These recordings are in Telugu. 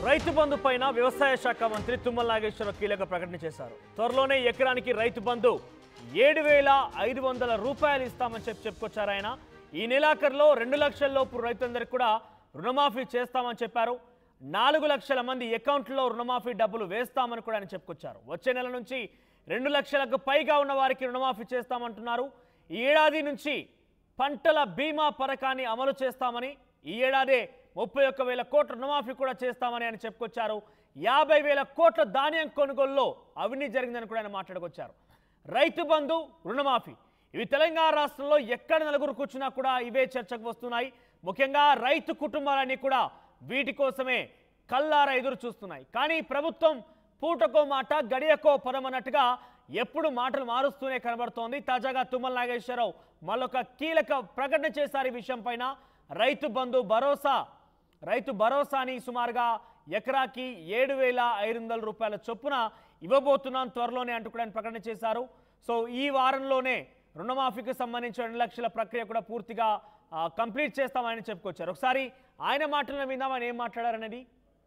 రైతు బంధు పైన వ్యవసాయ శాఖ మంత్రి తుమ్మల నాగేశ్వరరావు కీలక ప్రకటన చేశారు త్వరలోనే ఎకరానికి రైతు బంధు ఏడు వేల ఐదు వందల రూపాయలు ఇస్తామని చెప్పి చెప్పుకొచ్చారు ఆయన ఈ నెలాఖరులో రెండు లక్షల లోపు రైతులందరికీ కూడా రుణమాఫీ చేస్తామని చెప్పారు నాలుగు లక్షల మంది అకౌంట్లో రుణమాఫీ డబ్బులు వేస్తామని కూడా ఆయన చెప్పుకొచ్చారు వచ్చే నెల నుంచి రెండు లక్షలకు పైగా ఉన్న వారికి రుణమాఫీ చేస్తామంటున్నారు ఈ ఏడాది నుంచి పంటల బీమా పథకాన్ని అమలు చేస్తామని ఈ ఏడాదే ముప్పై ఒక్క వేల కోట్ల రుణమాఫీ కూడా చేస్తామని ఆయన చెప్పుకొచ్చారు యాభై వేల కోట్ల ధాన్యం కొనుగోలులో అవినీతి జరిగిందని కూడా ఆయన మాట్లాడుకొచ్చారు రైతు బంధు రుణమాఫీ ఇవి తెలంగాణ రాష్ట్రంలో ఎక్కడ నలుగురు కూర్చున్నా కూడా ఇవే చర్చకు వస్తున్నాయి ముఖ్యంగా రైతు కుటుంబాలన్నీ కూడా వీటి కోసమే కల్లారా ఎదురు చూస్తున్నాయి కానీ ప్రభుత్వం పూటకో మాట గడియకో పదం అన్నట్టుగా ఎప్పుడు మాటలు మారుస్తూనే కనబడుతోంది తాజాగా తుమ్మల నాగేశ్వరరావు మళ్ళొక కీలక ప్రకటన చేశారు ఈ విషయం పైన రైతు బంధు భరోసా రైతు భరోసాని సుమారుగా ఎకరాకి ఏడు వేల ఐదు వందల రూపాయల చొప్పున ఇవ్వబోతున్నాం త్వరలోనే అంటూ కూడా ఆయన ప్రకటన చేశారు సో ఈ వారంలోనే రుణమాఫీకి సంబంధించిన రెండు లక్షల ప్రక్రియ కూడా పూర్తిగా ఆ, కంప్లీట్ చేస్తామని చెప్పుకొచ్చారు ఒకసారి ఆయన మాటలను విందాం ఆయన ఏం మాట్లాడారనేది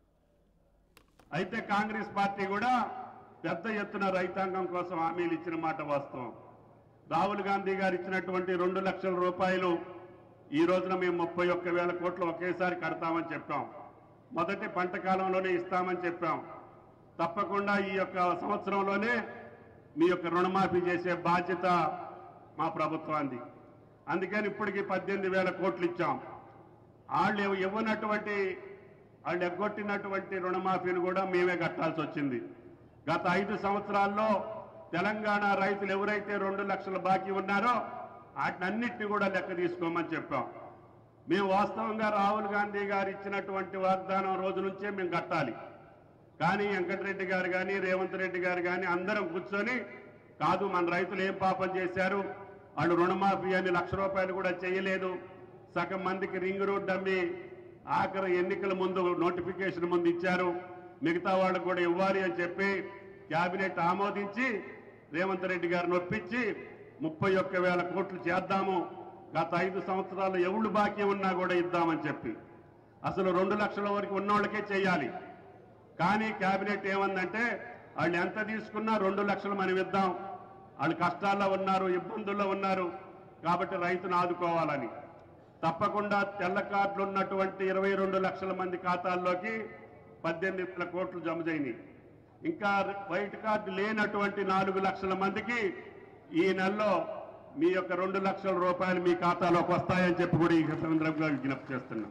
అయితే కాంగ్రెస్ పార్టీ కూడా పెద్ద ఎత్తున రైతాంగం కోసం హామీలు ఇచ్చిన మాట వాస్తవం రాహుల్ గాంధీ గారు ఇచ్చినటువంటి రెండు లక్షల రూపాయలు ఈ రోజున మేము ముప్పై ఒక్క వేల కోట్లు ఒకేసారి కడతామని చెప్పాం మొదటి పంట కాలంలోనే ఇస్తామని చెప్పాం తప్పకుండా ఈ యొక్క సంవత్సరంలోనే మీ యొక్క రుణమాఫీ చేసే బాధ్యత మా ప్రభుత్వాన్ని అందుకని ఇప్పటికి పద్దెనిమిది వేల కోట్లు ఇచ్చాం వాళ్ళు ఇవ్వ- ఇవ్వనటువంటి వాళ్ళు ఎగ్గొట్టినటువంటి రుణమాఫీని కూడా మేమే కట్టాల్సి వచ్చింది గత ఐదు సంవత్సరాల్లో తెలంగాణ రైతులు ఎవరైతే రెండు లక్షల బాకీ ఉన్నారో వాటినన్నిటిని కూడా లెక్క తీసుకోమని చెప్పాం మేము వాస్తవంగా రాహుల్ గాంధీ గారు ఇచ్చినటువంటి వాగ్దానం రోజు నుంచే మేము కట్టాలి కానీ వెంకటరెడ్డి గారు కానీ రేవంత్ రెడ్డి గారు కానీ అందరం కూర్చొని కాదు మన రైతులు ఏం పాపం చేశారు వాళ్ళు రుణమాఫీ అని లక్ష రూపాయలు కూడా చేయలేదు సగం మందికి రింగ్ రోడ్ అమ్మి ఆఖరి ఎన్నికల ముందు నోటిఫికేషన్ ముందు ఇచ్చారు మిగతా వాళ్ళకు కూడా ఇవ్వాలి అని చెప్పి కేబినెట్ ఆమోదించి రేవంత్ రెడ్డి గారిని ఒప్పించి ముప్పై ఒక్క వేల కోట్లు చేద్దాము గత ఐదు సంవత్సరాలు ఎవళ్ళు బాకీ ఉన్నా కూడా ఇద్దామని చెప్పి అసలు రెండు లక్షల వరకు ఉన్నోళ్ళకే చేయాలి కానీ కేబినెట్ ఏమందంటే వాళ్ళు ఎంత తీసుకున్నా రెండు లక్షలు మనం ఇద్దాం వాళ్ళు కష్టాల్లో ఉన్నారు ఇబ్బందుల్లో ఉన్నారు కాబట్టి రైతును ఆదుకోవాలని తప్పకుండా తెల్ల కార్డులు ఉన్నటువంటి ఇరవై రెండు లక్షల మంది ఖాతాల్లోకి పద్దెనిమిది వేల కోట్లు జమ చేయని ఇంకా వైట్ కార్డు లేనటువంటి నాలుగు లక్షల మందికి ఈ నెలలో మీ యొక్క రెండు లక్షల రూపాయలు మీ ఖాతాలోకి వస్తాయని చెప్పి కూడా ఈ సందర్భంగా విజ్ఞప్తి చేస్తున్నాం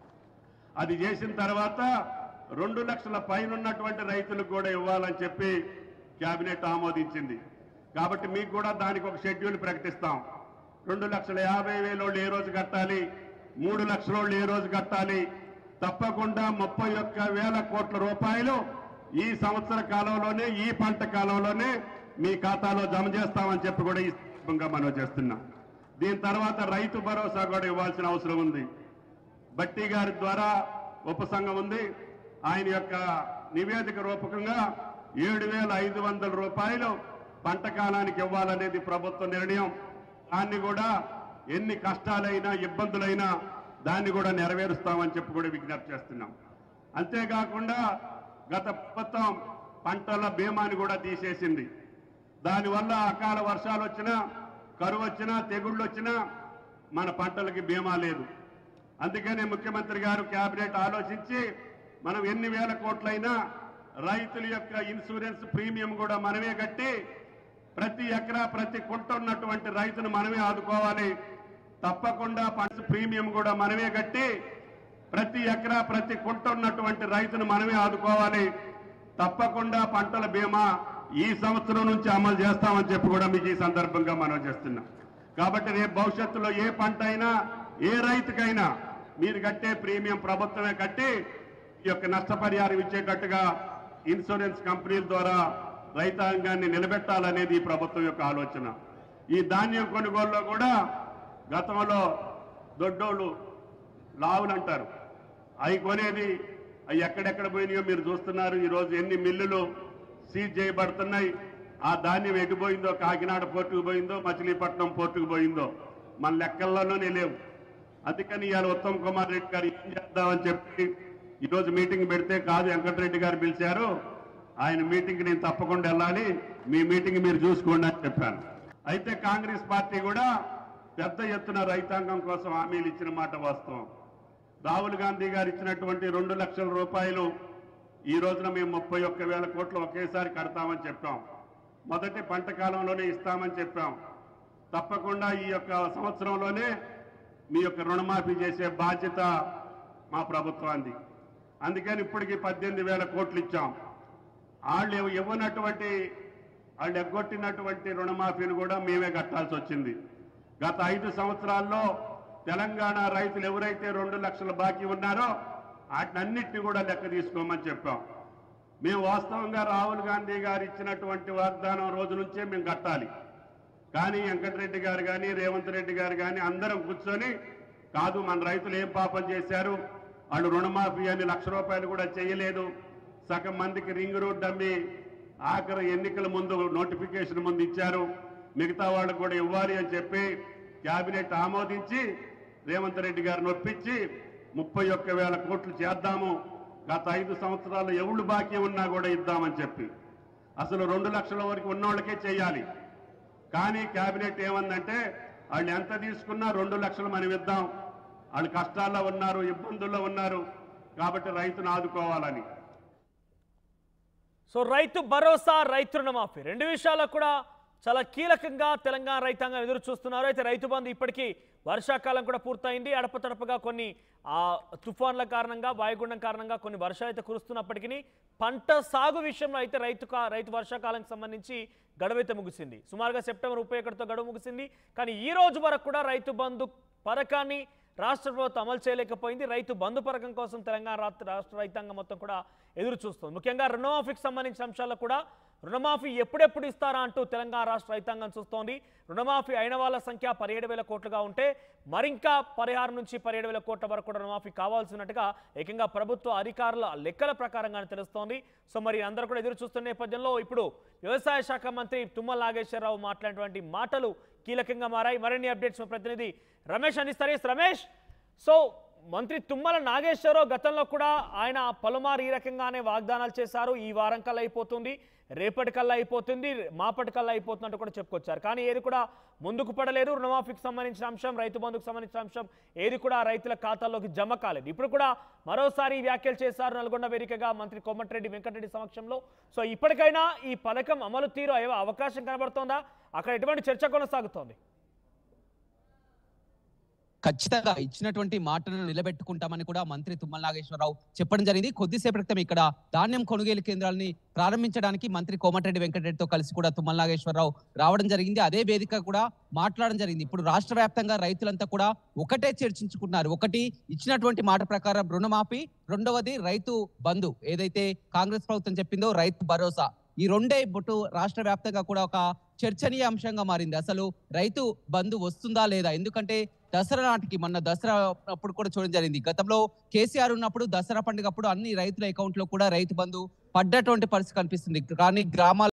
అది చేసిన తర్వాత రెండు లక్షల పైన ఉన్నటువంటి రైతులకు కూడా ఇవ్వాలని చెప్పి కేబినెట్ ఆమోదించింది కాబట్టి మీకు కూడా దానికి ఒక షెడ్యూల్ ప్రకటిస్తాం రెండు లక్షల యాభై వేల వాళ్ళు ఏ రోజు కట్టాలి మూడు లక్షల వాళ్ళు ఏ రోజు కట్టాలి తప్పకుండా ముప్పై ఒక్క వేల కోట్ల రూపాయలు ఈ సంవత్సర కాలంలోనే ఈ పంట కాలంలోనే మీ ఖాతాలో జమ చేస్తామని చెప్పి కూడా ఈ సందర్భంగా మనం చేస్తున్నాం దీని తర్వాత రైతు భరోసా కూడా ఇవ్వాల్సిన అవసరం ఉంది బట్టి గారి ద్వారా ఉపసంఘం ఉంది ఆయన యొక్క నివేదిక రూపకంగా ఏడు వేల ఐదు వందల రూపాయలు పంట కాలానికి ఇవ్వాలనేది ప్రభుత్వ నిర్ణయం దాన్ని కూడా ఎన్ని కష్టాలైనా ఇబ్బందులైనా దాన్ని కూడా నెరవేరుస్తామని చెప్పి కూడా విజ్ఞప్తి చేస్తున్నాం అంతేకాకుండా గత ప్రభుత్వం పంటల బీమాని కూడా తీసేసింది దానివల్ల అకాల వర్షాలు వచ్చినా కరువు వచ్చినా తెగుళ్ళు వచ్చినా మన పంటలకి బీమా లేదు అందుకనే ముఖ్యమంత్రి గారు కేబినెట్ ఆలోచించి మనం ఎన్ని వేల కోట్లైనా రైతుల యొక్క ఇన్సూరెన్స్ ప్రీమియం కూడా మనమే కట్టి ప్రతి ఎకరా ప్రతి కుంట ఉన్నటువంటి రైతును మనమే ఆదుకోవాలి తప్పకుండా పంట ప్రీమియం కూడా మనమే కట్టి ప్రతి ఎకరా ప్రతి కుంట ఉన్నటువంటి రైతును మనమే ఆదుకోవాలి తప్పకుండా పంటల బీమా ఈ సంవత్సరం నుంచి అమలు చేస్తామని చెప్పి కూడా మీకు ఈ సందర్భంగా మనం చేస్తున్నాం కాబట్టి రేపు భవిష్యత్తులో ఏ పంట అయినా ఏ రైతుకైనా మీరు కట్టే ప్రీమియం ప్రభుత్వమే కట్టి ఈ యొక్క నష్టపరిహారం ఇచ్చేటట్టుగా ఇన్సూరెన్స్ కంపెనీల ద్వారా రైతాంగాన్ని నిలబెట్టాలనేది ఈ ప్రభుత్వం యొక్క ఆలోచన ఈ ధాన్యం కొనుగోలులో కూడా గతంలో దొడ్డోళ్ళు లావులు అంటారు అవి కొనేది అవి ఎక్కడెక్కడ పోయినాయో మీరు చూస్తున్నారు ఈ రోజు ఎన్ని మిల్లులు సీజ్ చేయబడుతున్నాయి ఆ ధాన్యం ఎటు పోయిందో కాకినాడ పోర్టుకు పోయిందో మచిలీపట్నం పోర్టుకు పోయిందో మన లెక్కల్లోనే లేవు అందుకని ఇవాళ ఉత్తమ్ కుమార్ రెడ్డి గారు ఏం చేద్దామని చెప్పి ఈరోజు మీటింగ్ పెడితే కాదు వెంకటరెడ్డి గారు పిలిచారు ఆయన మీటింగ్ నేను తప్పకుండా వెళ్ళాలి మీ మీటింగ్ మీరు చూసుకోండి అని చెప్పాను అయితే కాంగ్రెస్ పార్టీ కూడా పెద్ద ఎత్తున రైతాంగం కోసం హామీలు ఇచ్చిన మాట వాస్తవం రాహుల్ గాంధీ గారు ఇచ్చినటువంటి రెండు లక్షల రూపాయలు ఈ రోజున మేము ముప్పై ఒక్క వేల కోట్లు ఒకేసారి కడతామని చెప్పాం మొదటి పంట కాలంలోనే ఇస్తామని చెప్పాం తప్పకుండా ఈ యొక్క సంవత్సరంలోనే మీ యొక్క రుణమాఫీ చేసే బాధ్యత మా ప్రభుత్వానికి అందుకని ఇప్పటికి పద్దెనిమిది వేల కోట్లు ఇచ్చాం వాళ్ళు ఇవ్వ- ఇవ్వనటువంటి వాళ్ళు ఎగ్గొట్టినటువంటి రుణమాఫీని కూడా మేమే కట్టాల్సి వచ్చింది గత ఐదు సంవత్సరాల్లో తెలంగాణ రైతులు ఎవరైతే రెండు లక్షల బాకీ ఉన్నారో వాటినన్నిటిని కూడా లెక్క తీసుకోమని చెప్పాం మేము వాస్తవంగా రాహుల్ గాంధీ గారు ఇచ్చినటువంటి వాగ్దానం రోజు నుంచే మేము కట్టాలి కానీ వెంకటరెడ్డి గారు కానీ రేవంత్ రెడ్డి గారు కానీ అందరం కూర్చొని కాదు మన రైతులు ఏం పాపం చేశారు వాళ్ళు రుణమాఫీ అని లక్ష రూపాయలు కూడా చేయలేదు సగం మందికి రింగ్ రోడ్ అమ్మి ఆఖరి ఎన్నికల ముందు నోటిఫికేషన్ ముందు ఇచ్చారు మిగతా వాళ్ళకు కూడా ఇవ్వాలి అని చెప్పి కేబినెట్ ఆమోదించి రేవంత్ రెడ్డి గారిని ఒప్పించి ముప్పై ఒక్క వేల కోట్లు చేద్దాము గత ఐదు సంవత్సరాలు ఎవళ్ళు బాకీ ఉన్నా కూడా ఇద్దామని చెప్పి అసలు రెండు లక్షల వరకు ఉన్నోళ్ళకే చేయాలి కానీ కేబినెట్ ఏమందంటే వాళ్ళు ఎంత తీసుకున్నా రెండు లక్షలు మనం ఇద్దాం వాళ్ళు కష్టాల్లో ఉన్నారు ఇబ్బందుల్లో ఉన్నారు కాబట్టి రైతును ఆదుకోవాలని సో రైతు భరోసా రైతు రుణమాఫీ రెండు విషయాల్లో కూడా చాలా కీలకంగా తెలంగాణ రైతాంగం ఎదురు చూస్తున్నారు అయితే రైతు బంధు ఇప్పటికీ వర్షాకాలం కూడా పూర్తయింది అడపతడపగా కొన్ని ఆ తుఫాన్ల కారణంగా వాయుగుండం కారణంగా కొన్ని వర్షాలు అయితే కురుస్తున్నప్పటికీ పంట సాగు విషయంలో అయితే రైతు కా- రైతు వర్షాకాలానికి సంబంధించి గడువైతే ముగిసింది సుమారుగా సెప్టెంబర్ ముప్పై ఒకటితో గడువు ముగిసింది కానీ ఈ రోజు వరకు కూడా రైతు బంధు పథకాన్ని రాష్ట్ర ప్రభుత్వం అమలు చేయలేకపోయింది రైతు బంధు పథకం కోసం తెలంగాణ రాష్ట్ర రాష్ట్ర రైతాంగం మొత్తం కూడా ఎదురు చూస్తుంది ముఖ్యంగా రుణమాఫీకి సంబంధించిన అంశాల్లో కూడా రుణమాఫీ ఎప్పుడెప్పుడు ఇస్తారా అంటూ తెలంగాణ రాష్ట్ర రైతాంగం చూస్తోంది రుణమాఫీ అయిన వాళ్ళ సంఖ్య పదిహేడు వేల కోట్లుగా ఉంటే మరింకా పరిహారం నుంచి పదిహేడు వేల కోట్ల వరకు కూడా రుణమాఫీ కావాల్సినట్టుగా ఏకంగా ప్రభుత్వ అధికారుల లెక్కల ప్రకారంగానే తెలుస్తోంది సో మరి అందరూ కూడా ఎదురు చూస్తున్న నేపథ్యంలో ఇప్పుడు వ్యవసాయ శాఖ మంత్రి తుమ్మల నాగేశ్వరరావు మాట్లాడినటువంటి మాటలు కీలకంగా మారాయి మరిన్ని అప్డేట్స్ మా ప్రతినిధి రమేష్ అందిస్తారు ఎస్ రమేష్ సో మంత్రి తుమ్మల నాగేశ్వరరావు గతంలో కూడా ఆయన పలుమారు ఈ రకంగానే వాగ్దానాలు చేశారు ఈ వారం కల్లా అయిపోతుంది రేపటి కల్లా అయిపోతుంది మాపటి కల్లా అయిపోతున్నట్టు కూడా చెప్పుకొచ్చారు కానీ ఏది కూడా ముందుకు పడలేదు రుణమాఫీకి సంబంధించిన అంశం రైతు బంధుకు సంబంధించిన అంశం ఏది కూడా రైతుల ఖాతాల్లోకి జమ కాలేదు ఇప్పుడు కూడా మరోసారి ఈ వ్యాఖ్యలు చేశారు నల్గొండ వేదికగా మంత్రి కోమటిరెడ్డి వెంకటరెడ్డి సమక్షంలో సో ఇప్పటికైనా ఈ పథకం అమలు తీరు అయ్యే అవకాశం కనబడుతోందా అక్కడ ఎటువంటి చర్చ కొనసాగుతోంది ఖచ్చితంగా ఇచ్చినటువంటి మాటలను నిలబెట్టుకుంటామని కూడా మంత్రి తుమ్మల నాగేశ్వరరావు చెప్పడం జరిగింది కొద్దిసేపటి క్రితం ఇక్కడ ధాన్యం కొనుగోలు కేంద్రాలని ప్రారంభించడానికి మంత్రి కోమటిరెడ్డి వెంకటరెడ్డితో కలిసి కూడా తుమ్మల నాగేశ్వరరావు రావడం జరిగింది అదే వేదిక కూడా మాట్లాడడం జరిగింది ఇప్పుడు రాష్ట్ర వ్యాప్తంగా రైతులంతా కూడా ఒకటే చర్చించుకున్నారు ఒకటి ఇచ్చినటువంటి మాట ప్రకారం రుణమాఫీ రెండవది రైతు బంధు ఏదైతే కాంగ్రెస్ ప్రభుత్వం చెప్పిందో రైతు భరోసా ఈ రెండే ఇప్పుడు రాష్ట్ర వ్యాప్తంగా కూడా ఒక చర్చనీయ అంశంగా మారింది అసలు రైతు బంధు వస్తుందా లేదా ఎందుకంటే దసరా నాటికి మొన్న దసరా అప్పుడు కూడా చూడడం జరిగింది గతంలో కేసీఆర్ ఉన్నప్పుడు దసరా పండుగ అప్పుడు అన్ని రైతుల అకౌంట్ లో కూడా రైతు బంధు పడ్డటువంటి పరిస్థితి కనిపిస్తుంది కానీ గ్రామాల